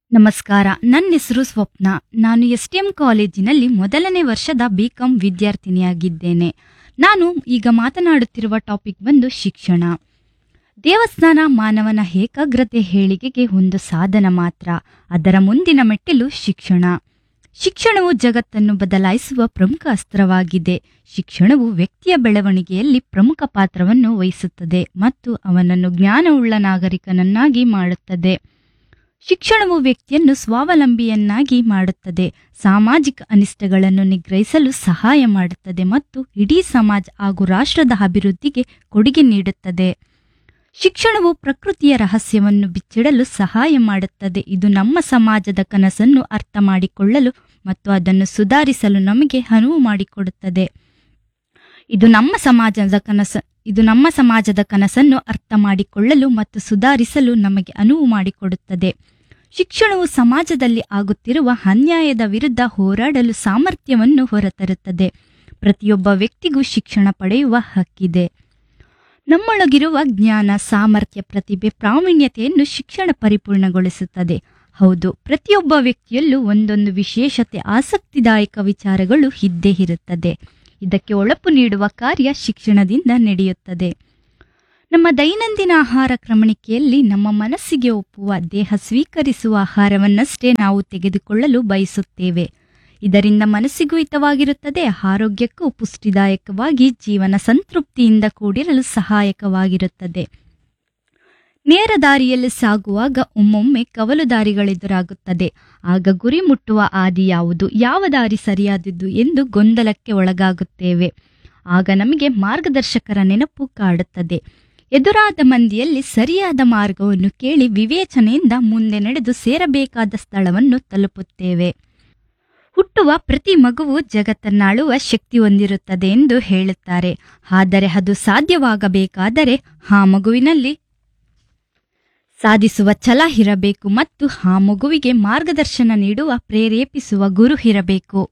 ನಮಸ್ಕಾರ ನನ್ನ ಹೆಸರು ಸ್ವಪ್ನ ನಾನು ಎಸ್ಟಿಎಂ ಕಾಲೇಜಿನಲ್ಲಿ ಮೊದಲನೇ ವರ್ಷದ ಬಿಕಾಂ ವಿದ್ಯಾರ್ಥಿನಿಯಾಗಿದ್ದೇನೆ ನಾನು ಈಗ ಮಾತನಾಡುತ್ತಿರುವ ಟಾಪಿಕ್ ಬಂದು ಶಿಕ್ಷಣ ದೇವಸ್ಥಾನ ಮಾನವನ ಏಕಾಗ್ರತೆ ಹೇಳಿಕೆಗೆ ಒಂದು ಸಾಧನ ಮಾತ್ರ ಅದರ ಮುಂದಿನ ಮೆಟ್ಟಿಲು ಶಿಕ್ಷಣ ಶಿಕ್ಷಣವು ಜಗತ್ತನ್ನು ಬದಲಾಯಿಸುವ ಪ್ರಮುಖ ಅಸ್ತ್ರವಾಗಿದೆ ಶಿಕ್ಷಣವು ವ್ಯಕ್ತಿಯ ಬೆಳವಣಿಗೆಯಲ್ಲಿ ಪ್ರಮುಖ ಪಾತ್ರವನ್ನು ವಹಿಸುತ್ತದೆ ಮತ್ತು ಅವನನ್ನು ಜ್ಞಾನವುಳ್ಳ ನಾಗರಿಕನನ್ನಾಗಿ ಮಾಡುತ್ತದೆ ಶಿಕ್ಷಣವು ವ್ಯಕ್ತಿಯನ್ನು ಸ್ವಾವಲಂಬಿಯನ್ನಾಗಿ ಮಾಡುತ್ತದೆ ಸಾಮಾಜಿಕ ಅನಿಷ್ಟಗಳನ್ನು ನಿಗ್ರಹಿಸಲು ಸಹಾಯ ಮಾಡುತ್ತದೆ ಮತ್ತು ಇಡೀ ಸಮಾಜ ಹಾಗೂ ರಾಷ್ಟ್ರದ ಅಭಿವೃದ್ಧಿಗೆ ಕೊಡುಗೆ ನೀಡುತ್ತದೆ ಶಿಕ್ಷಣವು ಪ್ರಕೃತಿಯ ರಹಸ್ಯವನ್ನು ಬಿಚ್ಚಿಡಲು ಸಹಾಯ ಮಾಡುತ್ತದೆ ಇದು ನಮ್ಮ ಸಮಾಜದ ಕನಸನ್ನು ಅರ್ಥ ಮಾಡಿಕೊಳ್ಳಲು ಮತ್ತು ಅದನ್ನು ಸುಧಾರಿಸಲು ನಮಗೆ ಅನುವು ಮಾಡಿಕೊಡುತ್ತದೆ ಇದು ನಮ್ಮ ಸಮಾಜದ ಕನಸ ಇದು ನಮ್ಮ ಸಮಾಜದ ಕನಸನ್ನು ಅರ್ಥ ಮಾಡಿಕೊಳ್ಳಲು ಮತ್ತು ಸುಧಾರಿಸಲು ನಮಗೆ ಅನುವು ಮಾಡಿಕೊಡುತ್ತದೆ ಶಿಕ್ಷಣವು ಸಮಾಜದಲ್ಲಿ ಆಗುತ್ತಿರುವ ಅನ್ಯಾಯದ ವಿರುದ್ಧ ಹೋರಾಡಲು ಸಾಮರ್ಥ್ಯವನ್ನು ಹೊರತರುತ್ತದೆ ಪ್ರತಿಯೊಬ್ಬ ವ್ಯಕ್ತಿಗೂ ಶಿಕ್ಷಣ ಪಡೆಯುವ ಹಕ್ಕಿದೆ ನಮ್ಮೊಳಗಿರುವ ಜ್ಞಾನ ಸಾಮರ್ಥ್ಯ ಪ್ರತಿಭೆ ಪ್ರಾವೀಣ್ಯತೆಯನ್ನು ಶಿಕ್ಷಣ ಪರಿಪೂರ್ಣಗೊಳಿಸುತ್ತದೆ ಹೌದು ಪ್ರತಿಯೊಬ್ಬ ವ್ಯಕ್ತಿಯಲ್ಲೂ ಒಂದೊಂದು ವಿಶೇಷತೆ ಆಸಕ್ತಿದಾಯಕ ವಿಚಾರಗಳು ಇದ್ದೇ ಇರುತ್ತದೆ ಇದಕ್ಕೆ ಒಳಪು ನೀಡುವ ಕಾರ್ಯ ಶಿಕ್ಷಣದಿಂದ ನಡೆಯುತ್ತದೆ ನಮ್ಮ ದೈನಂದಿನ ಆಹಾರ ಕ್ರಮಣಿಕೆಯಲ್ಲಿ ನಮ್ಮ ಮನಸ್ಸಿಗೆ ಒಪ್ಪುವ ದೇಹ ಸ್ವೀಕರಿಸುವ ಆಹಾರವನ್ನಷ್ಟೇ ನಾವು ತೆಗೆದುಕೊಳ್ಳಲು ಬಯಸುತ್ತೇವೆ ಇದರಿಂದ ಮನಸ್ಸಿಗೂ ಹಿತವಾಗಿರುತ್ತದೆ ಆರೋಗ್ಯಕ್ಕೂ ಪುಷ್ಟಿದಾಯಕವಾಗಿ ಜೀವನ ಸಂತೃಪ್ತಿಯಿಂದ ಕೂಡಿರಲು ಸಹಾಯಕವಾಗಿರುತ್ತದೆ ನೇರ ದಾರಿಯಲ್ಲಿ ಸಾಗುವಾಗ ಒಮ್ಮೊಮ್ಮೆ ಕವಲು ದಾರಿಗಳೆದುರಾಗುತ್ತದೆ ಆಗ ಗುರಿ ಮುಟ್ಟುವ ಹಾದಿ ಯಾವುದು ಯಾವ ದಾರಿ ಸರಿಯಾದದ್ದು ಎಂದು ಗೊಂದಲಕ್ಕೆ ಒಳಗಾಗುತ್ತೇವೆ ಆಗ ನಮಗೆ ಮಾರ್ಗದರ್ಶಕರ ನೆನಪು ಕಾಡುತ್ತದೆ ಎದುರಾದ ಮಂದಿಯಲ್ಲಿ ಸರಿಯಾದ ಮಾರ್ಗವನ್ನು ಕೇಳಿ ವಿವೇಚನೆಯಿಂದ ಮುಂದೆ ನಡೆದು ಸೇರಬೇಕಾದ ಸ್ಥಳವನ್ನು ತಲುಪುತ್ತೇವೆ ಹುಟ್ಟುವ ಪ್ರತಿ ಮಗುವು ಜಗತ್ತನ್ನಾಳುವ ಶಕ್ತಿ ಹೊಂದಿರುತ್ತದೆ ಎಂದು ಹೇಳುತ್ತಾರೆ ಆದರೆ ಅದು ಸಾಧ್ಯವಾಗಬೇಕಾದರೆ ಆ ಮಗುವಿನಲ್ಲಿ ಸಾಧಿಸುವ ಛಲ ಇರಬೇಕು ಮತ್ತು ಆ ಮಗುವಿಗೆ ಮಾರ್ಗದರ್ಶನ ನೀಡುವ ಪ್ರೇರೇಪಿಸುವ ಗುರು ಇರಬೇಕು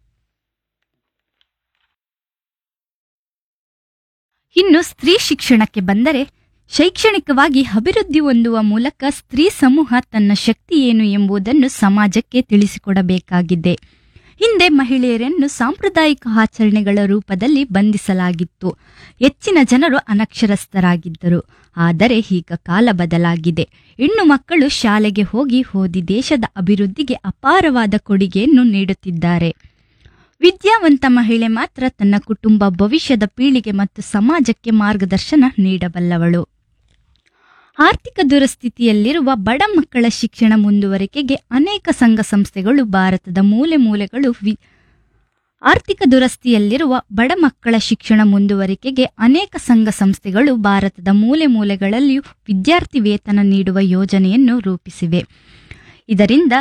ಇನ್ನು ಸ್ತ್ರೀ ಶಿಕ್ಷಣಕ್ಕೆ ಬಂದರೆ ಶೈಕ್ಷಣಿಕವಾಗಿ ಅಭಿವೃದ್ಧಿ ಹೊಂದುವ ಮೂಲಕ ಸ್ತ್ರೀ ಸಮೂಹ ತನ್ನ ಶಕ್ತಿ ಏನು ಎಂಬುದನ್ನು ಸಮಾಜಕ್ಕೆ ತಿಳಿಸಿಕೊಡಬೇಕಾಗಿದೆ ಹಿಂದೆ ಮಹಿಳೆಯರನ್ನು ಸಾಂಪ್ರದಾಯಿಕ ಆಚರಣೆಗಳ ರೂಪದಲ್ಲಿ ಬಂಧಿಸಲಾಗಿತ್ತು ಹೆಚ್ಚಿನ ಜನರು ಅನಕ್ಷರಸ್ಥರಾಗಿದ್ದರು ಆದರೆ ಈಗ ಕಾಲ ಬದಲಾಗಿದೆ ಹೆಣ್ಣು ಮಕ್ಕಳು ಶಾಲೆಗೆ ಹೋಗಿ ಓದಿ ದೇಶದ ಅಭಿವೃದ್ಧಿಗೆ ಅಪಾರವಾದ ಕೊಡುಗೆಯನ್ನು ನೀಡುತ್ತಿದ್ದಾರೆ ವಿದ್ಯಾವಂತ ಮಹಿಳೆ ಮಾತ್ರ ತನ್ನ ಕುಟುಂಬ ಭವಿಷ್ಯದ ಪೀಳಿಗೆ ಮತ್ತು ಸಮಾಜಕ್ಕೆ ಮಾರ್ಗದರ್ಶನ ನೀಡಬಲ್ಲವಳು ಆರ್ಥಿಕ ದುರಸ್ಥಿತಿಯಲ್ಲಿರುವ ಬಡ ಮಕ್ಕಳ ಶಿಕ್ಷಣ ಮುಂದುವರಿಕೆಗೆ ಅನೇಕ ಸಂಘ ಸಂಸ್ಥೆಗಳು ಭಾರತದ ಮೂಲೆ ಮೂಲೆಗಳು ವಿ ಆರ್ಥಿಕ ದುರಸ್ತಿಯಲ್ಲಿರುವ ಬಡ ಮಕ್ಕಳ ಶಿಕ್ಷಣ ಮುಂದುವರಿಕೆಗೆ ಅನೇಕ ಸಂಘ ಸಂಸ್ಥೆಗಳು ಭಾರತದ ಮೂಲೆ ಮೂಲೆಗಳಲ್ಲಿಯೂ ವಿದ್ಯಾರ್ಥಿ ವೇತನ ನೀಡುವ ಯೋಜನೆಯನ್ನು ರೂಪಿಸಿವೆ ಇದರಿಂದ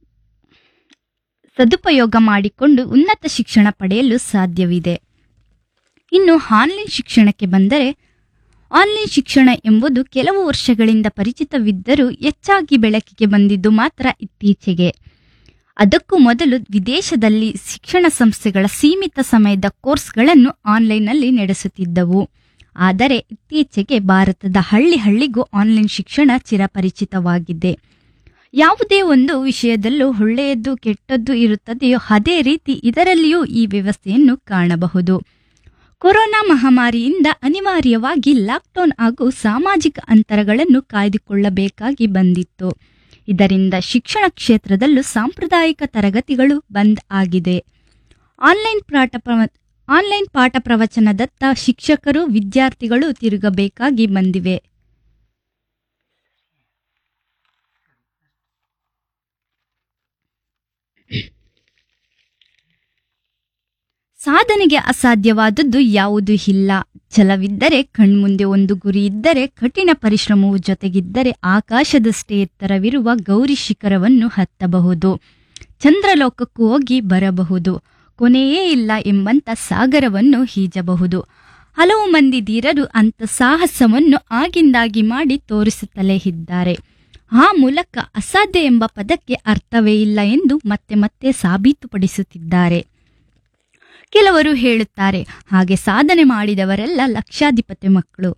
ಸದುಪಯೋಗ ಮಾಡಿಕೊಂಡು ಉನ್ನತ ಶಿಕ್ಷಣ ಪಡೆಯಲು ಸಾಧ್ಯವಿದೆ ಇನ್ನು ಆನ್ಲೈನ್ ಶಿಕ್ಷಣಕ್ಕೆ ಬಂದರೆ ಆನ್ಲೈನ್ ಶಿಕ್ಷಣ ಎಂಬುದು ಕೆಲವು ವರ್ಷಗಳಿಂದ ಪರಿಚಿತವಿದ್ದರೂ ಹೆಚ್ಚಾಗಿ ಬೆಳಕಿಗೆ ಬಂದಿದ್ದು ಮಾತ್ರ ಇತ್ತೀಚೆಗೆ ಅದಕ್ಕೂ ಮೊದಲು ವಿದೇಶದಲ್ಲಿ ಶಿಕ್ಷಣ ಸಂಸ್ಥೆಗಳ ಸೀಮಿತ ಸಮಯದ ಕೋರ್ಸ್ಗಳನ್ನು ಆನ್ಲೈನ್ನಲ್ಲಿ ನಡೆಸುತ್ತಿದ್ದವು ಆದರೆ ಇತ್ತೀಚೆಗೆ ಭಾರತದ ಹಳ್ಳಿ ಹಳ್ಳಿಗೂ ಆನ್ಲೈನ್ ಶಿಕ್ಷಣ ಚಿರಪರಿಚಿತವಾಗಿದೆ ಯಾವುದೇ ಒಂದು ವಿಷಯದಲ್ಲೂ ಒಳ್ಳೆಯದ್ದು ಕೆಟ್ಟದ್ದು ಇರುತ್ತದೆಯೋ ಅದೇ ರೀತಿ ಇದರಲ್ಲಿಯೂ ಈ ವ್ಯವಸ್ಥೆಯನ್ನು ಕಾಣಬಹುದು ಕೊರೋನಾ ಮಹಾಮಾರಿಯಿಂದ ಅನಿವಾರ್ಯವಾಗಿ ಲಾಕ್ಡೌನ್ ಹಾಗೂ ಸಾಮಾಜಿಕ ಅಂತರಗಳನ್ನು ಕಾಯ್ದುಕೊಳ್ಳಬೇಕಾಗಿ ಬಂದಿತ್ತು ಇದರಿಂದ ಶಿಕ್ಷಣ ಕ್ಷೇತ್ರದಲ್ಲೂ ಸಾಂಪ್ರದಾಯಿಕ ತರಗತಿಗಳು ಬಂದ್ ಆಗಿದೆ ಆನ್ಲೈನ್ ಪಾಠ ಪ್ರವ- ಆನ್ಲೈನ್ ಪಾಠ ಪ್ರವಚನದತ್ತ ಶಿಕ್ಷಕರು ವಿದ್ಯಾರ್ಥಿಗಳು ತಿರುಗಬೇಕಾಗಿ ಬಂದಿವೆ ಸಾಧನೆಗೆ ಅಸಾಧ್ಯವಾದದ್ದು ಯಾವುದೂ ಇಲ್ಲ ಛಲವಿದ್ದರೆ ಕಣ್ಮುಂದೆ ಒಂದು ಗುರಿ ಇದ್ದರೆ ಕಠಿಣ ಪರಿಶ್ರಮವು ಜೊತೆಗಿದ್ದರೆ ಆಕಾಶದಷ್ಟೇ ಎತ್ತರವಿರುವ ಗೌರಿ ಶಿಖರವನ್ನು ಹತ್ತಬಹುದು ಚಂದ್ರಲೋಕಕ್ಕೂ ಹೋಗಿ ಬರಬಹುದು ಕೊನೆಯೇ ಇಲ್ಲ ಎಂಬಂತ ಸಾಗರವನ್ನು ಈಜಬಹುದು ಹಲವು ಮಂದಿ ಧೀರರು ಅಂಥ ಸಾಹಸವನ್ನು ಆಗಿಂದಾಗಿ ಮಾಡಿ ತೋರಿಸುತ್ತಲೇ ಇದ್ದಾರೆ ಆ ಮೂಲಕ ಅಸಾಧ್ಯ ಎಂಬ ಪದಕ್ಕೆ ಅರ್ಥವೇ ಇಲ್ಲ ಎಂದು ಮತ್ತೆ ಮತ್ತೆ ಸಾಬೀತುಪಡಿಸುತ್ತಿದ್ದಾರೆ ಕೆಲವರು ಹೇಳುತ್ತಾರೆ ಹಾಗೆ ಸಾಧನೆ ಮಾಡಿದವರೆಲ್ಲ ಲಕ್ಷಾಧಿಪತಿ ಮಕ್ಕಳು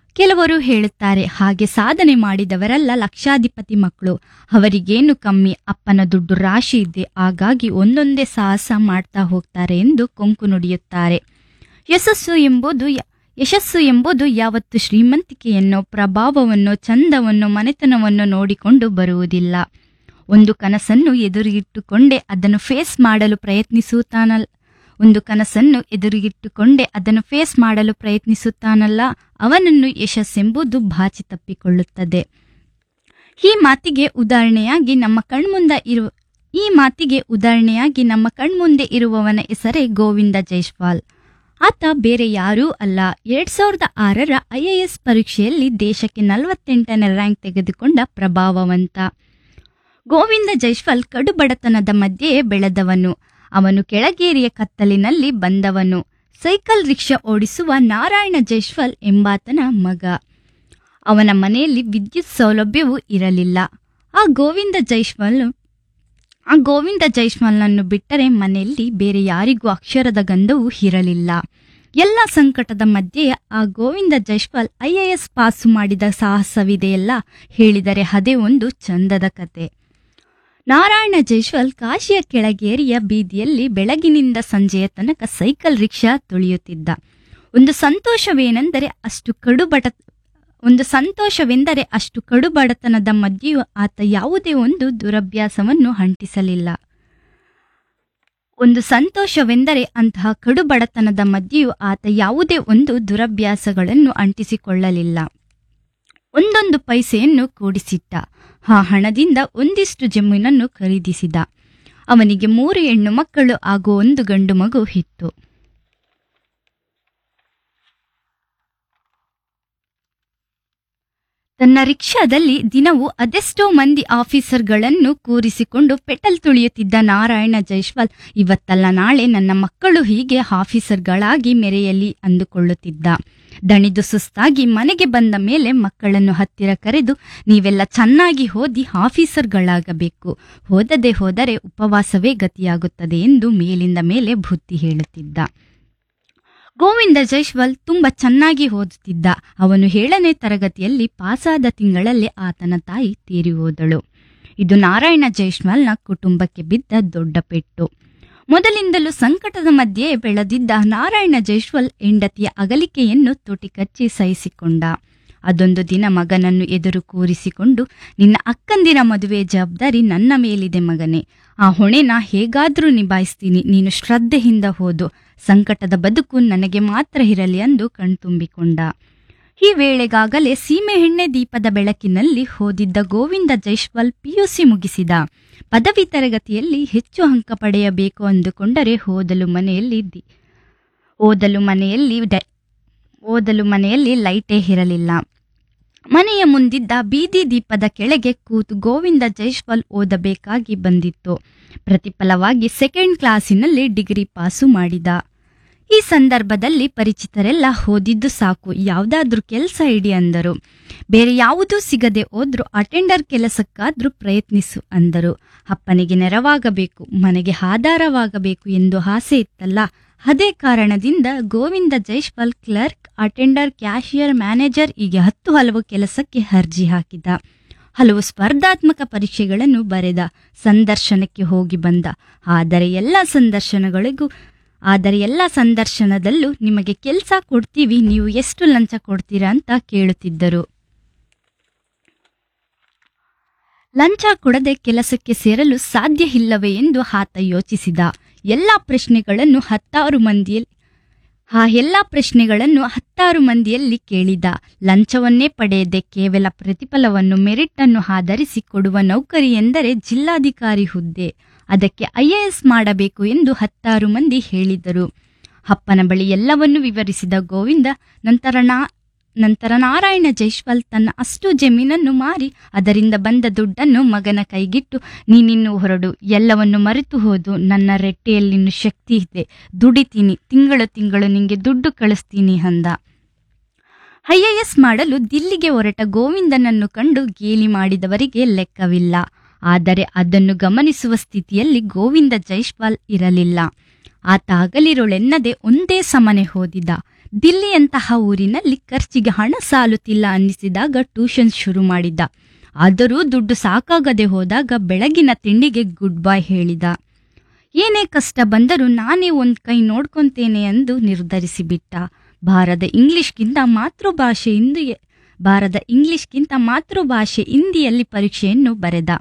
ಕೆಲವರು ಹೇಳುತ್ತಾರೆ ಹಾಗೆ ಸಾಧನೆ ಮಾಡಿದವರೆಲ್ಲ ಲಕ್ಷಾಧಿಪತಿ ಮಕ್ಕಳು ಅವರಿಗೇನು ಕಮ್ಮಿ ಅಪ್ಪನ ದುಡ್ಡು ರಾಶಿ ಇದೆ ಹಾಗಾಗಿ ಒಂದೊಂದೇ ಸಾಹಸ ಮಾಡ್ತಾ ಹೋಗ್ತಾರೆ ಎಂದು ಕೊಂಕು ನುಡಿಯುತ್ತಾರೆ ಯಶಸ್ಸು ಎಂಬುದು ಯ- ಯಶಸ್ಸು ಎಂಬುದು ಯಾವತ್ತು ಶ್ರೀಮಂತಿಕೆಯನ್ನು ಪ್ರಭಾವವನ್ನು ಚಂದವನ್ನು ಮನೆತನವನ್ನು ನೋಡಿಕೊಂಡು ಬರುವುದಿಲ್ಲ ಒಂದು ಕನಸನ್ನು ಎದುರಿಗಿಟ್ಟುಕೊಂಡೇ ಅದನ್ನು ಫೇಸ್ ಮಾಡಲು ಪ್ರಯತ್ನಿಸುತ್ತಾನಲ್ಲ ಒಂದು ಕನಸನ್ನು ಎದುರಿಗಿಟ್ಟುಕೊಂಡೇ ಅದನ್ನು ಫೇಸ್ ಮಾಡಲು ಪ್ರಯತ್ನಿಸುತ್ತಾನಲ್ಲ ಅವನನ್ನು ಯಶಸ್ಸೆಂಬುದು ಬಾಚಿ ತಪ್ಪಿಕೊಳ್ಳುತ್ತದೆ ಈ ಮಾತಿಗೆ ಉದಾಹರಣೆಯಾಗಿ ನಮ್ಮ ಕಣ್ಮುಂದ ಇರುವ ಈ ಮಾತಿಗೆ ಉದಾಹರಣೆಯಾಗಿ ನಮ್ಮ ಕಣ್ಮುಂದೆ ಇರುವವನ ಹೆಸರೇ ಗೋವಿಂದ ಜೈಸ್ವಾಲ್ ಆತ ಬೇರೆ ಯಾರೂ ಅಲ್ಲ ಎರಡ್ ಸಾವಿರದ ಆರರ ಐಎಎಸ್ ಪರೀಕ್ಷೆಯಲ್ಲಿ ದೇಶಕ್ಕೆ ನಲವತ್ತೆಂಟನೇ ರ್ಯಾಂಕ್ ತೆಗೆದುಕೊಂಡ ಪ್ರಭಾವವಂತ ಗೋವಿಂದ ಜೈಸ್ವಾಲ್ ಕಡು ಬಡತನದ ಮಧ್ಯೆಯೇ ಬೆಳೆದವನು ಅವನು ಕೆಳಗೇರಿಯ ಕತ್ತಲಿನಲ್ಲಿ ಬಂದವನು ಸೈಕಲ್ ರಿಕ್ಷಾ ಓಡಿಸುವ ನಾರಾಯಣ ಜೈಸ್ವಾಲ್ ಎಂಬಾತನ ಮಗ ಅವನ ಮನೆಯಲ್ಲಿ ವಿದ್ಯುತ್ ಸೌಲಭ್ಯವೂ ಇರಲಿಲ್ಲ ಆ ಗೋವಿಂದ ಜೈಸ್ವಾಲ್ ಆ ಗೋವಿಂದ ಜೈಸ್ವಾಲ್ನನ್ನು ಬಿಟ್ಟರೆ ಮನೆಯಲ್ಲಿ ಬೇರೆ ಯಾರಿಗೂ ಅಕ್ಷರದ ಗಂಧವೂ ಇರಲಿಲ್ಲ ಎಲ್ಲ ಸಂಕಟದ ಮಧ್ಯೆ ಆ ಗೋವಿಂದ ಜೈಸ್ವಾಲ್ ಐಎಎಸ್ ಪಾಸು ಮಾಡಿದ ಸಾಹಸವಿದೆಯಲ್ಲ ಹೇಳಿದರೆ ಅದೇ ಒಂದು ಚಂದದ ಕತೆ ನಾರಾಯಣ ಜೈಸ್ವಾಲ್ ಕಾಶಿಯ ಕೆಳಗೇರಿಯ ಬೀದಿಯಲ್ಲಿ ಬೆಳಗಿನಿಂದ ಸಂಜೆಯ ತನಕ ಸೈಕಲ್ ರಿಕ್ಷಾ ತುಳಿಯುತ್ತಿದ್ದ ಒಂದು ಸಂತೋಷವೇನೆಂದರೆ ಅಷ್ಟು ಕಡುಬಡ ಒಂದು ಸಂತೋಷವೆಂದರೆ ಅಷ್ಟು ಕಡುಬಡತನದ ಮಧ್ಯೆಯೂ ಆತ ಯಾವುದೇ ಒಂದು ದುರಭ್ಯಾಸವನ್ನು ಅಂಟಿಸಲಿಲ್ಲ ಒಂದು ಸಂತೋಷವೆಂದರೆ ಅಂತಹ ಕಡುಬಡತನದ ಮಧ್ಯೆಯೂ ಆತ ಯಾವುದೇ ಒಂದು ದುರಭ್ಯಾಸಗಳನ್ನು ಅಂಟಿಸಿಕೊಳ್ಳಲಿಲ್ಲ ಒಂದೊಂದು ಪೈಸೆಯನ್ನು ಕೂಡಿಸಿಟ್ಟ ಆ ಹಣದಿಂದ ಒಂದಿಷ್ಟು ಜಮೀನನ್ನು ಖರೀದಿಸಿದ ಅವನಿಗೆ ಮೂರು ಹೆಣ್ಣು ಮಕ್ಕಳು ಹಾಗೂ ಒಂದು ಗಂಡು ಮಗು ಇತ್ತು ತನ್ನ ರಿಕ್ಷಾದಲ್ಲಿ ದಿನವೂ ಅದೆಷ್ಟೋ ಮಂದಿ ಆಫೀಸರ್ಗಳನ್ನು ಕೂರಿಸಿಕೊಂಡು ಪೆಟಲ್ ತುಳಿಯುತ್ತಿದ್ದ ನಾರಾಯಣ ಜೈಸ್ವಾಲ್ ಇವತ್ತಲ್ಲ ನಾಳೆ ನನ್ನ ಮಕ್ಕಳು ಹೀಗೆ ಆಫೀಸರ್ಗಳಾಗಿ ಮೆರೆಯಲಿ ಅಂದುಕೊಳ್ಳುತ್ತಿದ್ದ ದಣಿದು ಸುಸ್ತಾಗಿ ಮನೆಗೆ ಬಂದ ಮೇಲೆ ಮಕ್ಕಳನ್ನು ಹತ್ತಿರ ಕರೆದು ನೀವೆಲ್ಲ ಚೆನ್ನಾಗಿ ಓದಿ ಆಫೀಸರ್ಗಳಾಗಬೇಕು ಓದದೆ ಹೋದರೆ ಉಪವಾಸವೇ ಗತಿಯಾಗುತ್ತದೆ ಎಂದು ಮೇಲಿಂದ ಮೇಲೆ ಬುದ್ಧಿ ಹೇಳುತ್ತಿದ್ದ ಗೋವಿಂದ ಜೈಸ್ವಾಲ್ ತುಂಬ ಚೆನ್ನಾಗಿ ಓದುತ್ತಿದ್ದ ಅವನು ಏಳನೇ ತರಗತಿಯಲ್ಲಿ ಪಾಸಾದ ತಿಂಗಳಲ್ಲೇ ಆತನ ತಾಯಿ ತೀರಿ ಹೋದಳು ಇದು ನಾರಾಯಣ ಜೈಸ್ವಾಲ್ನ ಕುಟುಂಬಕ್ಕೆ ಬಿದ್ದ ದೊಡ್ಡ ಪೆಟ್ಟು ಮೊದಲಿಂದಲೂ ಸಂಕಟದ ಮಧ್ಯೆ ಬೆಳೆದಿದ್ದ ನಾರಾಯಣ ಜೈಸ್ವಾಲ್ ಹೆಂಡತಿಯ ಅಗಲಿಕೆಯನ್ನು ತುಟಿ ಕಚ್ಚಿ ಸಹಿಸಿಕೊಂಡ ಅದೊಂದು ದಿನ ಮಗನನ್ನು ಎದುರು ಕೂರಿಸಿಕೊಂಡು ನಿನ್ನ ಅಕ್ಕಂದಿರ ಮದುವೆ ಜವಾಬ್ದಾರಿ ನನ್ನ ಮೇಲಿದೆ ಮಗನೇ ಆ ಹೊಣೆನ ಹೇಗಾದ್ರೂ ನಿಭಾಯಿಸ್ತೀನಿ ನೀನು ಶ್ರದ್ಧೆಯಿಂದ ಹೋದು ಸಂಕಟದ ಬದುಕು ನನಗೆ ಮಾತ್ರ ಇರಲಿ ಎಂದು ಕಣ್ತುಂಬಿಕೊಂಡ ಈ ವೇಳೆಗಾಗಲೇ ಸೀಮೆಎಣ್ಣೆ ದೀಪದ ಬೆಳಕಿನಲ್ಲಿ ಓದಿದ್ದ ಗೋವಿಂದ ಜೈಸ್ವಾಲ್ ಪಿಯುಸಿ ಮುಗಿಸಿದ ಪದವಿ ತರಗತಿಯಲ್ಲಿ ಹೆಚ್ಚು ಅಂಕ ಪಡೆಯಬೇಕು ಅಂದುಕೊಂಡರೆ ಓದಲು ಮನೆಯಲ್ಲಿ ದಿ- ಓದಲು ಮನೆಯಲ್ಲಿ ಡ- ಓದಲು ಮನೆಯಲ್ಲಿ ಲೈಟೇ ಇರಲಿಲ್ಲ ಮನೆಯ ಮುಂದಿದ್ದ ಬೀದಿ ದೀಪದ ಕೆಳಗೆ ಕೂತು ಗೋವಿಂದ ಜೈಸ್ವಾಲ್ ಓದಬೇಕಾಗಿ ಬಂದಿತ್ತು ಪ್ರತಿಫಲವಾಗಿ ಸೆಕೆಂಡ್ ಕ್ಲಾಸಿನಲ್ಲಿ ಡಿಗ್ರಿ ಪಾಸು ಮಾಡಿದ ಈ ಸಂದರ್ಭದಲ್ಲಿ ಪರಿಚಿತರೆಲ್ಲ ಓದಿದ್ದು ಸಾಕು ಯಾವುದಾದ್ರೂ ಕೆಲಸ ಇಡಿ ಅಂದರು ಬೇರೆ ಯಾವುದೂ ಸಿಗದೆ ಹೋದ್ರೂ ಅಟೆಂಡರ್ ಕೆಲಸಕ್ಕಾದ್ರೂ ಪ್ರಯತ್ನಿಸು ಅಂದರು ಅಪ್ಪನಿಗೆ ನೆರವಾಗಬೇಕು ಮನೆಗೆ ಆಧಾರವಾಗಬೇಕು ಎಂದು ಆಸೆ ಇತ್ತಲ್ಲ ಅದೇ ಕಾರಣದಿಂದ Govinda Jaiswal clerk attender cashier manager ಹೀಗೆ ಹತ್ತು ಹಲವು ಕೆಲಸಕ್ಕೆ ಅರ್ಜಿ ಹಾಕಿದ ಹಲವು ಸ್ಪರ್ಧಾತ್ಮಕ ಪರೀಕ್ಷೆಗಳನ್ನು ಬರೆದ ಸಂದರ್ಶನಕ್ಕೆ ಹೋಗಿ ಬಂದ ಆದರೆ ಎಲ್ಲ ಸಂದರ್ಶನಗಳಿಗೂ ಆದರೆ ಎಲ್ಲ ಸಂದರ್ಶನದಲ್ಲೂ ನಿಮಗೆ ಕೆಲಸ ಕೊಡ್ತೀವಿ ನೀವು ಎಷ್ಟು ಲಂಚ ಕೊಡ್ತೀರಾ ಅಂತ ಕೇಳುತ್ತಿದ್ದರು ಲಂಚ ಕೊಡದೆ ಕೆಲಸಕ್ಕೆ ಸೇರಲು ಸಾಧ್ಯ ಇಲ್ಲವೇ ಎಂದು ಆತ ಯೋಚಿಸಿದ ಎಲ್ಲ ಪ್ರಶ್ನೆಗಳನ್ನು ಹತ್ತಾರು ಮಂದಿಯಲ್ಲಿ ಆ ಎಲ್ಲ ಪ್ರಶ್ನೆಗಳನ್ನು ಹತ್ತಾರು ಮಂದಿಯಲ್ಲಿ ಕೇಳಿದ ಲಂಚವನ್ನೇ ಪಡೆಯದೆ ಕೇವಲ ಪ್ರತಿಫಲವನ್ನು ಮೆರಿಟ್ ಅನ್ನು ಆಧರಿಸಿ ಕೊಡುವ ನೌಕರಿ ಎಂದರೆ ಜಿಲ್ಲಾಧಿಕಾರಿ ಹುದ್ದೆ ಅದಕ್ಕೆ ಐಎಎಸ್ ಮಾಡಬೇಕು ಎಂದು ಹತ್ತಾರು ಮಂದಿ ಹೇಳಿದರು ಅಪ್ಪನ ಬಳಿ ಎಲ್ಲವನ್ನೂ ವಿವರಿಸಿದ ಗೋವಿಂದ ನಂತರ ನಾ ನಂತರ ನಾರಾಯಣ ಜೈಸ್ವಾಲ್ ತನ್ನ ಅಷ್ಟು ಜಮೀನನ್ನು ಮಾರಿ ಅದರಿಂದ ಬಂದ ದುಡ್ಡನ್ನು ಮಗನ ಕೈಗಿಟ್ಟು ನೀನಿನ್ನು ಹೊರಡು ಎಲ್ಲವನ್ನು ಮರೆತು ಹೋದು ನನ್ನ ರೆಟ್ಟೆಯಲ್ಲಿನ್ನು ಶಕ್ತಿ ಇದೆ ದುಡಿತೀನಿ ತಿಂಗಳು ತಿಂಗಳು ನಿಂಗೆ ದುಡ್ಡು ಕಳಿಸ್ತೀನಿ ಅಂದ ಐಎಎಸ್ ಮಾಡಲು ದಿಲ್ಲಿಗೆ ಹೊರಟ ಗೋವಿಂದನನ್ನು ಕಂಡು ಗೇಲಿ ಮಾಡಿದವರಿಗೆ ಲೆಕ್ಕವಿಲ್ಲ ಆದರೆ ಅದನ್ನು ಗಮನಿಸುವ ಸ್ಥಿತಿಯಲ್ಲಿ ಗೋವಿಂದ ಜೈಸ್ವಾಲ್ ಇರಲಿಲ್ಲ ಆತ ಹಗಲಿರುಳೆನ್ನದೆ ಒಂದೇ ಸಮನೆ ಓದಿದ ದಿಲ್ಲಿಯಂತಹ ಊರಿನಲ್ಲಿ ಖರ್ಚಿಗೆ ಹಣ ಸಾಲುತ್ತಿಲ್ಲ ಅನ್ನಿಸಿದಾಗ ಟ್ಯೂಷನ್ ಶುರು ಮಾಡಿದ್ದ ಆದರೂ ದುಡ್ಡು ಸಾಕಾಗದೆ ಹೋದಾಗ ಬೆಳಗಿನ ತಿಂಡಿಗೆ ಗುಡ್ ಬೈ ಹೇಳಿದ ಏನೇ ಕಷ್ಟ ಬಂದರೂ ನಾನೇ ಒಂದು ಕೈ ನೋಡ್ಕೊಂತೇನೆ ಎಂದು ನಿರ್ಧರಿಸಿಬಿಟ್ಟ ಭಾರತ ಇಂಗ್ಲಿಷ್ಗಿಂತ ಮಾತೃಭಾಷೆ ಇಂದು ಭಾರತ ಇಂಗ್ಲಿಷ್ಗಿಂತ ಮಾತೃಭಾಷೆ ಹಿಂದಿಯಲ್ಲಿ ಪರೀಕ್ಷೆಯನ್ನು ಬರೆದ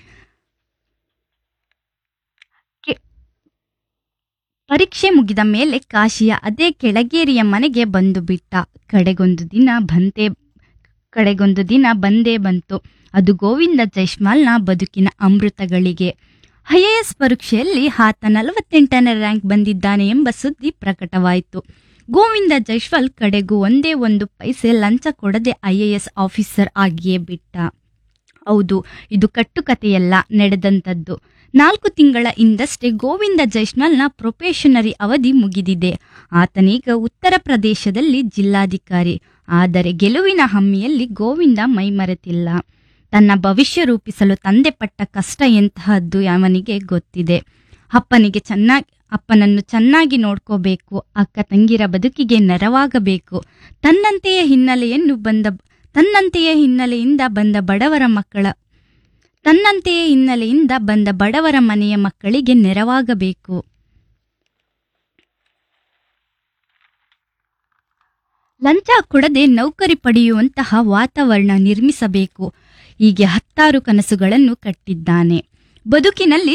ಕೆ- ಪರೀಕ್ಷೆ ಮುಗಿದ ಮೇಲೆ ಕಾಶಿಯ ಅದೇ ಕೆಳಗೇರಿಯ ಮನೆಗೆ ಬಂದು ಬಿಟ್ಟ ಕಡೆಗೊಂದು ದಿನ ಬಂದೇ ಕಡೆಗೊಂದು ದಿನ ಬಂದೇ ಬಂತು ಅದು ಗೋವಿಂದ ಜೈಸ್ವಾಲ್ನ ಬದುಕಿನ ಅಮೃತಗಳಿಗೆ ಐಎಎಸ್ ಪರೀಕ್ಷೆಯಲ್ಲಿ ಆತ ನಲವತ್ತೆಂಟನೇ ರ್ಯಾಂಕ್ ಬಂದಿದ್ದಾನೆ ಎಂಬ ಸುದ್ದಿ ಪ್ರಕಟವಾಯಿತು ಗೋವಿಂದ ಜೈಸ್ವಾಲ್ ಕಡೆಗೂ ಒಂದೇ ಒಂದು ಪೈಸೆ ಲಂಚ ಕೊಡದೆ ಐಎಎಸ್ ಆಫೀಸರ್ ಆಗಿಯೇ ಬಿಟ್ಟ ಹೌದು ಇದು ಕಟ್ಟುಕತೆಯಲ್ಲ ನಡೆದಂಥದ್ದು ನಾಲ್ಕು ತಿಂಗಳ ಹಿಂದಷ್ಟೇ ಗೋವಿಂದ ಜೈಸ್ವಾಲ್ನ ಪ್ರೊಫೆಷನರಿ ಅವಧಿ ಮುಗಿದಿದೆ ಆತನೀಗ ಉತ್ತರ ಪ್ರದೇಶದಲ್ಲಿ ಜಿಲ್ಲಾಧಿಕಾರಿ ಆದರೆ ಗೆಲುವಿನ ಹಮ್ಮಿಯಲ್ಲಿ ಗೋವಿಂದ ಮೈಮರೆತಿಲ್ಲ ತನ್ನ ಭವಿಷ್ಯ ರೂಪಿಸಲು ತಂದೆ ಪಟ್ಟ ಕಷ್ಟ ಎಂತಹದ್ದು ಅವನಿಗೆ ಗೊತ್ತಿದೆ ಅಪ್ಪನಿಗೆ ಚೆನ್ನಾಗಿ ಅಪ್ಪನನ್ನು ಚೆನ್ನಾಗಿ ನೋಡ್ಕೋಬೇಕು ಅಕ್ಕ ತಂಗಿರ ಬದುಕಿಗೆ ನೆರವಾಗಬೇಕು ತನ್ನಂತೆಯೇ ಹಿನ್ನೆಲೆಯನ್ನು ಬಂದ ತನ್ನಂತೆಯೇ ಹಿನ್ನೆಲೆಯಿಂದ ಬಂದ ಬಡವರ ಮಕ್ಕಳ ತನ್ನಂತೆಯೇ ಹಿನ್ನೆಲೆಯಿಂದ ಬಂದ ಬಡವರ ಮನೆಯ ಮಕ್ಕಳಿಗೆ ನೆರವಾಗಬೇಕು ಲಂಚ ಕೊಡದೆ ನೌಕರಿ ಪಡೆಯುವಂತಹ ವಾತಾವರಣ ನಿರ್ಮಿಸಬೇಕು ಹೀಗೆ ಹತ್ತಾರು ಕನಸುಗಳನ್ನು ಕಟ್ಟಿದ್ದಾನೆ ಬದುಕಿನಲ್ಲಿ